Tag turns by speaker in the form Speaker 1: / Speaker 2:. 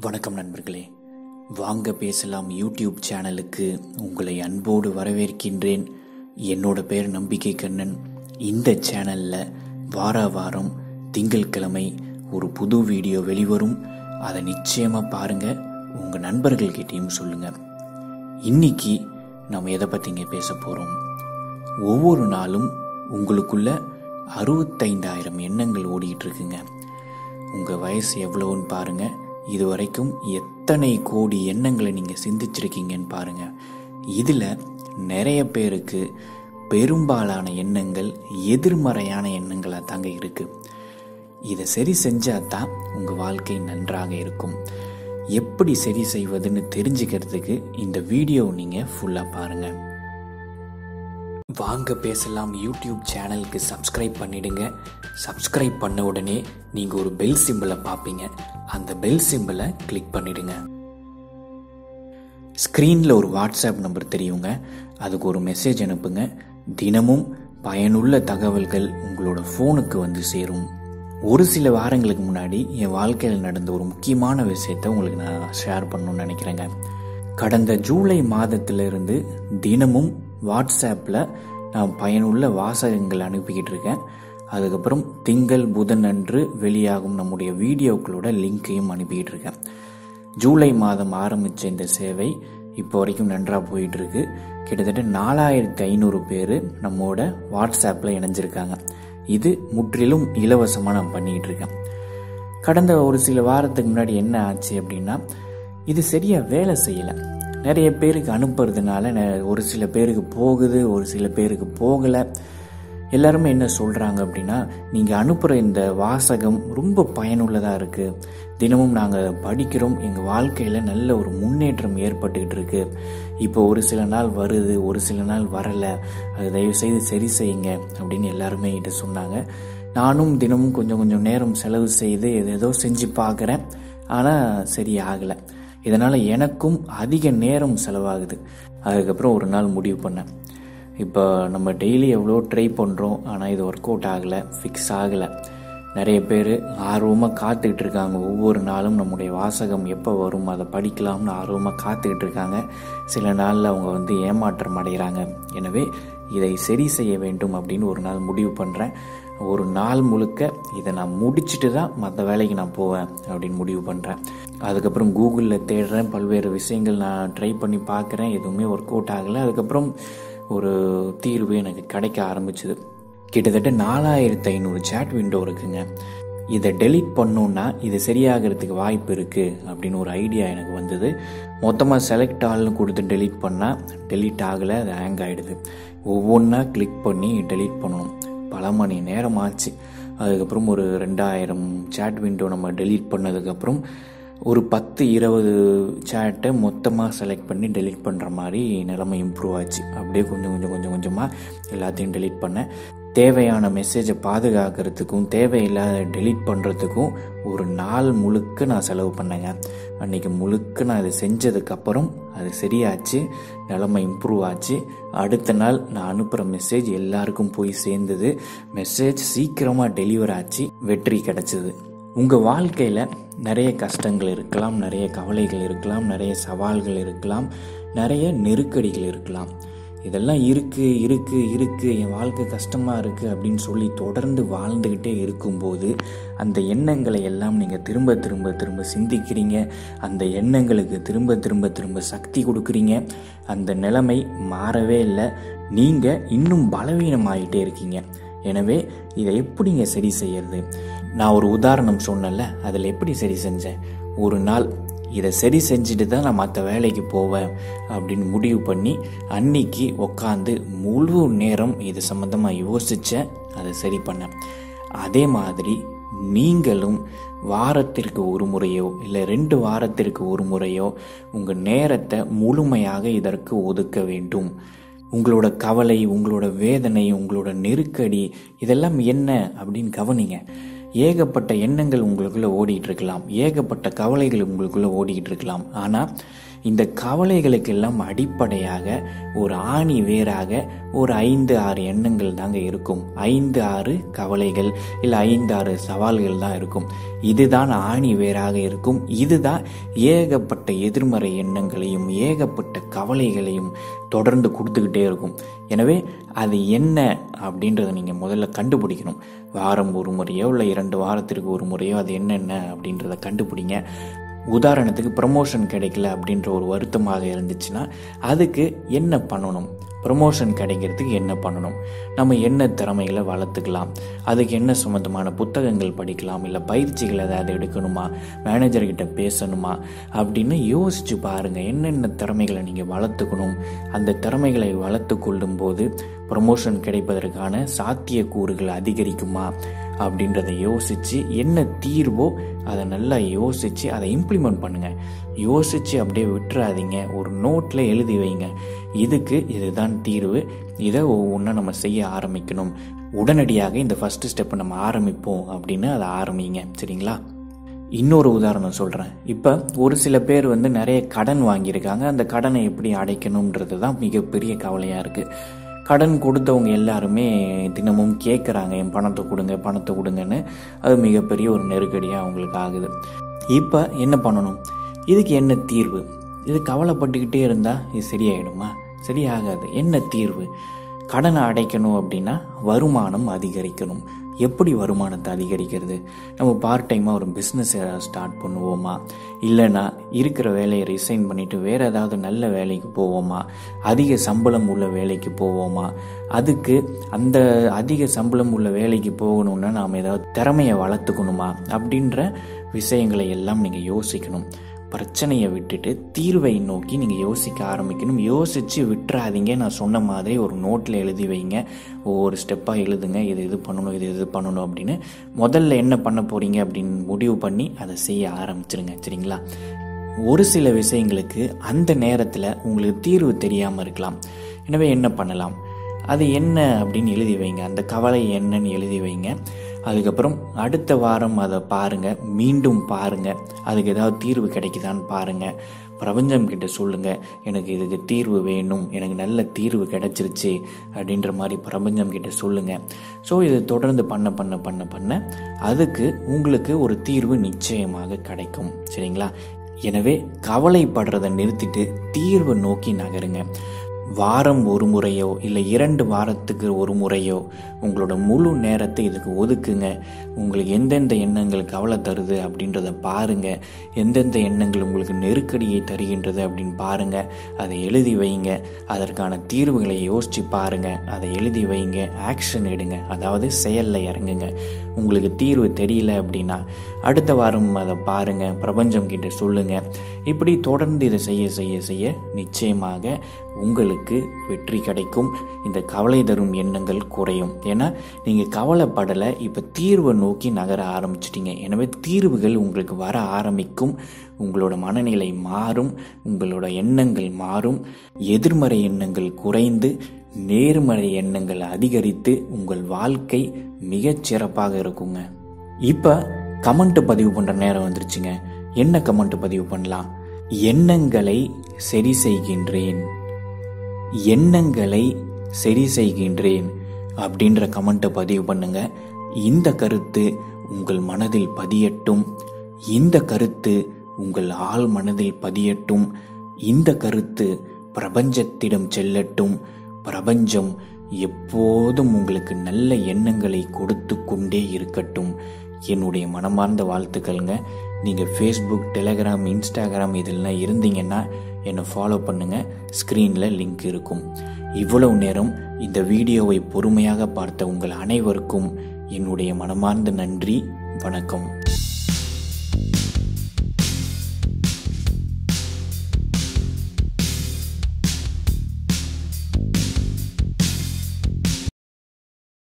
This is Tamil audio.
Speaker 1: வணக்கம் நண்பர்களே வாங்க பேசலாம் யூடியூப் சேனலுக்கு உங்களை அன்போடு வரவேற்கின்றேன் என்னோட பேர் நம்பிக்கை கண்ணன் இந்த சேனல்ல வார வாரம் திங்கட்கிழமை ஒரு புது வீடியோ வெளிவரும் அதை நிச்சயமா பாருங்க உங்க நண்பர்கள்கிட்டயும் சொல்லுங்க இன்னைக்கு நம்ம எதை பத்திங்க பேச போறோம் ஒவ்வொரு நாளும் உங்களுக்குள்ள அறுபத்தைந்தாயிரம் எண்ணங்கள் ஓடிட்டு இருக்குங்க உங்க வயசு எவ்வளவுன்னு பாருங்க இது வரைக்கும் எத்தனை கோடி எண்ணங்களை நீங்க சிந்திச்சிருக்கீங்கன்னு பாருங்க இதுல நிறைய பேருக்கு பெரும்பாலான எண்ணங்கள் எதிர்மறையான எண்ணங்களா தாங்க இருக்கு இதை சரி செஞ்சா தான் உங்க வாழ்க்கை நன்றாக இருக்கும் எப்படி சரி செய்வதுன்னு தெரிஞ்சுக்கிறதுக்கு இந்த வீடியோ நீங்க ஃபுல்லா பாருங்க வாங்க பேசலாம் யூடியூப் சேனலுக்கு சப்ஸ்கிரைப் பண்ணிடுங்க சப்ஸ்கிரைப் பண்ண உடனே நீங்கள் ஒரு பெல் சிம்பிளை பார்ப்பீங்க அந்த பெல் சிம்பிளை கிளிக் பண்ணிடுங்க ஸ்க்ரீனில் ஒரு வாட்ஸ்அப் நம்பர் தெரியுங்க அதுக்கு ஒரு மெசேஜ் அனுப்புங்க தினமும் பயனுள்ள தகவல்கள் உங்களோட ஃபோனுக்கு வந்து சேரும் ஒரு சில வாரங்களுக்கு முன்னாடி என் வாழ்க்கையில் நடந்த ஒரு முக்கியமான விஷயத்தை உங்களுக்கு நான் ஷேர் பண்ணணும்னு நினைக்கிறேங்க கடந்த ஜூலை மாதத்திலிருந்து தினமும் வாட்ஸ்அப்பில் நான் பயனுள்ள வாசகங்கள் அனுப்பிக்கிட்டு இருக்கேன் அதுக்கப்புறம் திங்கள் புதன் அன்று வெளியாகும் நம்முடைய வீடியோக்களோட லிங்க்கையும் அனுப்பிக்கிட்டு இருக்கேன் ஜூலை மாதம் ஆரம்பித்த இந்த சேவை இப்போ வரைக்கும் நன்றாக போயிட்டு இருக்கு கிட்டத்தட்ட நாலாயிரத்தி ஐநூறு பேர் நம்மோட வாட்ஸ்அப்பில் இணைஞ்சிருக்காங்க இது முற்றிலும் இலவசமாக நான் பண்ணிக்கிட்டு இருக்கேன் கடந்த ஒரு சில வாரத்துக்கு முன்னாடி என்ன ஆச்சு அப்படின்னா இது சரியாக வேலை செய்யலை நிறைய பேருக்கு அனுப்புறதுனால நெ- ஒரு சில பேருக்கு போகுது ஒரு சில பேருக்கு போகலை எல்லாருமே என்ன சொல்கிறாங்க அப்படின்னா நீங்கள் அனுப்புகிற இந்த வாசகம் ரொம்ப பயனுள்ளதாக இருக்குது தினமும் நாங்கள் படிக்கிறோம் எங்கள் வாழ்க்கையில் நல்ல ஒரு முன்னேற்றம் ஏற்பட்டுக்கிட்டு இருக்கு இப்போ ஒரு சில நாள் வருது ஒரு சில நாள் வரலை அது தயவு செய்து சரி செய்யுங்க அப்படின்னு எல்லாருமே என்கிட்ட சொன்னாங்க நானும் தினமும் கொஞ்சம் கொஞ்சம் நேரம் செலவு செய்து ஏதோ செஞ்சு பார்க்குறேன் ஆனால் சரி ஆகலை இதனால் எனக்கும் அதிக நேரம் செலவாகுது அதுக்கப்புறம் ஒரு நாள் முடிவு பண்ணேன் இப்போ நம்ம டெய்லி எவ்வளோ ட்ரை பண்ணுறோம் ஆனால் இது ஒர்க் அவுட் ஆகலை ஃபிக்ஸ் ஆகலை நிறைய பேர் ஆர்வமாக காத்துக்கிட்டு இருக்காங்க ஒவ்வொரு நாளும் நம்முடைய வாசகம் எப்போ வரும் அதை படிக்கலாம்னு ஆர்வமாக காத்துக்கிட்டு இருக்காங்க சில நாளில் அவங்க வந்து ஏமாற்றம் அடைகிறாங்க எனவே இதை சரி செய்ய வேண்டும் அப்படின்னு ஒரு நாள் முடிவு பண்ணுறேன் ஒரு நாள் முழுக்க இதை நான் முடிச்சுட்டு தான் மற்ற வேலைக்கு நான் போவேன் அப்படின்னு முடிவு பண்ணுறேன் அதுக்கப்புறம் கூகுளில் தேடுறேன் பல்வேறு விஷயங்கள் நான் ட்ரை பண்ணி பார்க்குறேன் எதுவுமே ஒர்க் அவுட் ஆகலை அதுக்கப்புறம் ஒரு தீர்வு எனக்கு கிடைக்க ஆரம்பிச்சுது கிட்டத்தட்ட நாலாயிரத்து ஐநூறு சேட் விண்டோ இருக்குங்க இதை டெலீட் பண்ணோன்னா இது சரியாகிறதுக்கு வாய்ப்பு இருக்குது அப்படின்னு ஒரு ஐடியா எனக்கு வந்தது மொத்தமாக செலக்ட் ஆல்னு கொடுத்து டெலீட் பண்ணால் டெலீட் ஆகலை அது ஹேங் ஆகிடுது ஒவ்வொன்றா கிளிக் பண்ணி டெலீட் பண்ணணும் பல மணி நேரம் ஆச்சு அதுக்கப்புறம் ஒரு ரெண்டாயிரம் சேட் விண்டோ நம்ம டெலீட் பண்ணதுக்கப்புறம் ஒரு பத்து இருபது சேட்டை மொத்தமாக செலக்ட் பண்ணி டெலீட் பண்ணுற மாதிரி நிலைமை இம்ப்ரூவ் ஆச்சு அப்படியே கொஞ்சம் கொஞ்சம் கொஞ்சம் கொஞ்சமாக எல்லாத்தையும் டெலீட் பண்ணேன் தேவையான மெசேஜை பாதுகாக்கிறதுக்கும் தேவையில்லாத டெலீட் பண்ணுறதுக்கும் ஒரு நாள் முழுக்க நான் செலவு பண்ணேங்க அன்னைக்கு முழுக்க நான் இதை செஞ்சதுக்கப்புறம் அது சரியாச்சு நிலைமை இம்ப்ரூவ் ஆச்சு அடுத்த நாள் நான் அனுப்புகிற மெசேஜ் எல்லாருக்கும் போய் சேர்ந்தது மெசேஜ் சீக்கிரமாக டெலிவர் ஆச்சு வெற்றி கிடைச்சது உங்கள் வாழ்க்கையில் நிறைய கஷ்டங்கள் இருக்கலாம் நிறைய கவலைகள் இருக்கலாம் நிறைய சவால்கள் இருக்கலாம் நிறைய நெருக்கடிகள் இருக்கலாம் இதெல்லாம் இருக்கு இருக்கு இருக்கு என் வாழ்க்கை கஷ்டமா இருக்கு அப்படின்னு சொல்லி தொடர்ந்து வாழ்ந்துக்கிட்டே இருக்கும்போது அந்த எண்ணங்களை எல்லாம் நீங்க திரும்ப திரும்ப திரும்ப சிந்திக்கிறீங்க அந்த எண்ணங்களுக்கு திரும்ப திரும்ப திரும்ப சக்தி கொடுக்குறீங்க அந்த நிலைமை மாறவே இல்லை நீங்க இன்னும் பலவீனமாயிட்டே இருக்கீங்க எனவே இதை எப்படிங்க சரி செய்யறது நான் ஒரு உதாரணம் சொன்னேன்ல அதில் எப்படி சரி செஞ்சேன் ஒரு நாள் இதை சரி செஞ்சுட்டு தான் நான் மற்ற வேலைக்கு போவேன் அப்படின்னு முடிவு பண்ணி அன்னைக்கு உக்காந்து முழு நேரம் இது சம்மந்தமாக யோசித்தேன் அதை சரி பண்ணேன் அதே மாதிரி நீங்களும் வாரத்திற்கு ஒரு முறையோ இல்லை ரெண்டு வாரத்திற்கு ஒரு முறையோ உங்கள் நேரத்தை முழுமையாக இதற்கு ஒதுக்க வேண்டும் உங்களோட கவலை உங்களோட வேதனை உங்களோட நெருக்கடி இதெல்லாம் என்ன அப்படின்னு கவனிங்க ஏகப்பட்ட எண்ணங்கள் உங்களுக்குள்ள ஓடிட்டு இருக்கலாம் ஏகப்பட்ட கவலைகள் உங்களுக்குள்ள ஓடிட்டு இருக்கலாம் ஆனால் இந்த கவலைகளுக்கெல்லாம் அடிப்படையாக ஒரு ஆணி வேராக ஒரு ஐந்து ஆறு எண்ணங்கள் தாங்க இருக்கும் ஐந்து ஆறு கவலைகள் இல்லை ஐந்து ஆறு சவால்கள் தான் இருக்கும் இதுதான் ஆணி வேராக இருக்கும் இதுதான் ஏகப்பட்ட எதிர்மறை எண்ணங்களையும் ஏகப்பட்ட கவலைகளையும் தொடர்ந்து கொடுத்துக்கிட்டே இருக்கும் எனவே அது என்ன அப்படின்றத நீங்கள் முதல்ல கண்டுபிடிக்கணும் வாரம் ஒரு முறையோ இல்லை இரண்டு வாரத்திற்கு ஒரு முறையோ அது என்னென்ன அப்படின்றத கண்டுபிடிங்க உதாரணத்துக்கு ப்ரமோஷன் கிடைக்கல அப்படின்ற ஒரு வருத்தமாக இருந்துச்சுன்னா அதுக்கு என்ன பண்ணணும் ப்ரமோஷன் கிடைக்கிறதுக்கு என்ன பண்ணணும் நம்ம என்ன திறமைகளை வளர்த்துக்கலாம் அதுக்கு என்ன சம்மந்தமான புத்தகங்கள் படிக்கலாம் இல்லை பயிற்சிகள் ஏதாவது எடுக்கணுமா மேனேஜர்கிட்ட பேசணுமா அப்படின்னு யோசிச்சு பாருங்கள் என்னென்ன திறமைகளை நீங்கள் வளர்த்துக்கணும் அந்த திறமைகளை வளர்த்து கொள்ளும் போது ப்ரமோஷன் கிடைப்பதற்கான சாத்தியக்கூறுகள் அதிகரிக்குமா அப்படின்றத யோசித்து என்ன தீர்வோ அதை நல்லா யோசித்து அதை இம்ப்ளிமெண்ட் பண்ணுங்கள் யோசித்து அப்படியே விட்டுறாதீங்க ஒரு நோட்டில் எழுதி வைங்க இதுக்கு இதுதான் தீர்வு இதை ஒவ்வொன்றா நம்ம செய்ய ஆரம்பிக்கணும் உடனடியாக இந்த ஃபஸ்ட்டு ஸ்டெப்பை நம்ம ஆரம்பிப்போம் அப்படின்னு அதை ஆரம்பிங்க சரிங்களா இன்னொரு உதாரணம் சொல்கிறேன் இப்போ ஒரு சில பேர் வந்து நிறைய கடன் வாங்கியிருக்காங்க அந்த கடனை எப்படி அடைக்கணுன்றது தான் மிகப்பெரிய கவலையாக இருக்குது கடன் கொடுத்தவங்க எல்லாருமே தினமும் கேட்குறாங்க என் பணத்தை கொடுங்க பணத்தை கொடுங்கன்னு அது மிகப்பெரிய ஒரு நெருக்கடியாக அவங்களுக்கு ஆகுது இப்போ என்ன பண்ணணும் இதுக்கு என்ன தீர்வு இது கவலைப்பட்டுக்கிட்டே இருந்தால் இது சரியாயிடுமா சரியாகாது என்ன தீர்வு கடனை அடைக்கணும் அப்படின்னா வருமானம் அதிகரிக்கணும் எப்படி வருமானத்தை அதிகரிக்கிறது நம்ம பார்ட் டைமாக ஒரு பிஸ்னஸ் ஏதாவது ஸ்டார்ட் பண்ணுவோமா இல்லைனா இருக்கிற வேலையை ரிசைன் பண்ணிவிட்டு வேறு ஏதாவது நல்ல வேலைக்கு போவோமா அதிக சம்பளம் உள்ள வேலைக்கு போவோமா அதுக்கு அந்த அதிக சம்பளம் உள்ள வேலைக்கு போகணுன்னா நாம் ஏதாவது திறமையை வளர்த்துக்கணுமா அப்படின்ற விஷயங்களை எல்லாம் நீங்கள் யோசிக்கணும் பிரச்சனையை விட்டுட்டு தீர்வை நோக்கி நீங்கள் யோசிக்க ஆரம்பிக்கணும் யோசித்து விட்டுறாதீங்க நான் சொன்ன மாதிரி ஒரு நோட்டில் எழுதி வைங்க ஒவ்வொரு ஸ்டெப்பாக எழுதுங்க இது இது பண்ணணும் இது இது பண்ணணும் அப்படின்னு முதல்ல என்ன பண்ண போகிறீங்க அப்படின்னு முடிவு பண்ணி அதை செய்ய ஆரம்பிச்சிருங்க சரிங்களா ஒரு சில விஷயங்களுக்கு அந்த நேரத்தில் உங்களுக்கு தீர்வு தெரியாமல் இருக்கலாம் எனவே என்ன பண்ணலாம் அது என்ன அப்படின்னு எழுதி வைங்க அந்த கவலை என்னன்னு எழுதி வைங்க அதுக்கப்புறம் அடுத்த வாரம் அதை பாருங்கள் மீண்டும் பாருங்கள் அதுக்கு ஏதாவது தீர்வு கிடைக்குதான்னு பாருங்கள் பிரபஞ்சம் கிட்ட சொல்லுங்கள் எனக்கு இதுக்கு தீர்வு வேணும் எனக்கு நல்ல தீர்வு கிடைச்சிருச்சு அப்படின்ற மாதிரி பிரபஞ்சம் கிட்ட சொல்லுங்கள் ஸோ இது தொடர்ந்து பண்ண பண்ண பண்ண பண்ண அதுக்கு உங்களுக்கு ஒரு தீர்வு நிச்சயமாக கிடைக்கும் சரிங்களா எனவே கவலைப்படுறதை நிறுத்திட்டு தீர்வை நோக்கி நகருங்க வாரம் ஒரு முறையோ இல்லை இரண்டு வாரத்துக்கு ஒரு முறையோ உங்களோட முழு நேரத்தை இதுக்கு ஒதுக்குங்க உங்களுக்கு எந்தெந்த எண்ணங்கள் கவலை தருது அப்படின்றத பாருங்க எந்தெந்த எண்ணங்கள் உங்களுக்கு நெருக்கடியை தருகின்றது அப்படின்னு பாருங்க அதை எழுதி வைங்க அதற்கான தீர்வுகளை யோசிச்சு பாருங்க அதை எழுதி வைங்க ஆக்ஷன் எடுங்க அதாவது செயலில் இறங்குங்க உங்களுக்கு தீர்வு தெரியல அப்படின்னா அடுத்த வாரம் அதை பாருங்க பிரபஞ்சம் கிட்ட சொல்லுங்க இப்படி தொடர்ந்து இதை செய்ய செய்ய செய்ய நிச்சயமாக உங்களுக்கு வெற்றி கிடைக்கும் இந்த கவலை தரும் எண்ணங்கள் குறையும் ஏன்னா நீங்கள் கவலைப்படலை இப்போ தீர்வை நோக்கி நகர ஆரம்பிச்சிட்டீங்க எனவே தீர்வுகள் உங்களுக்கு வர ஆரம்பிக்கும் உங்களோட மனநிலை மாறும் உங்களோட எண்ணங்கள் மாறும் எதிர்மறை எண்ணங்கள் குறைந்து நேர்மறை எண்ணங்கள் அதிகரித்து உங்கள் வாழ்க்கை மிகச் சிறப்பாக இருக்குங்க இப்போ கமெண்ட் பதிவு பண்ணுற நேரம் வந்துருச்சுங்க என்ன கமெண்ட் பதிவு பண்ணலாம் எண்ணங்களை சரி செய்கின்றேன் எண்ணங்களை சரி செய்கின்றேன் அப்படின்ற கமெண்ட்டை பதிவு பண்ணுங்க இந்த கருத்து உங்கள் மனதில் பதியட்டும் இந்த கருத்து உங்கள் ஆள் மனதில் பதியட்டும் இந்த கருத்து பிரபஞ்சத்திடம் செல்லட்டும் பிரபஞ்சம் எப்போதும் உங்களுக்கு நல்ல எண்ணங்களை கொடுத்து கொண்டே இருக்கட்டும் என்னுடைய மனமார்ந்த வாழ்த்துக்கள்ங்க நீங்கள் ஃபேஸ்புக் டெலகிராம் இன்ஸ்டாகிராம் இதெல்லாம் இருந்தீங்கன்னா என்னை ஃபாலோ பண்ணுங்கள் ஸ்க்ரீனில் லிங்க் இருக்கும் இவ்வளவு நேரம் இந்த வீடியோவை பொறுமையாக பார்த்த உங்கள் அனைவருக்கும் என்னுடைய மனமார்ந்த நன்றி வணக்கம்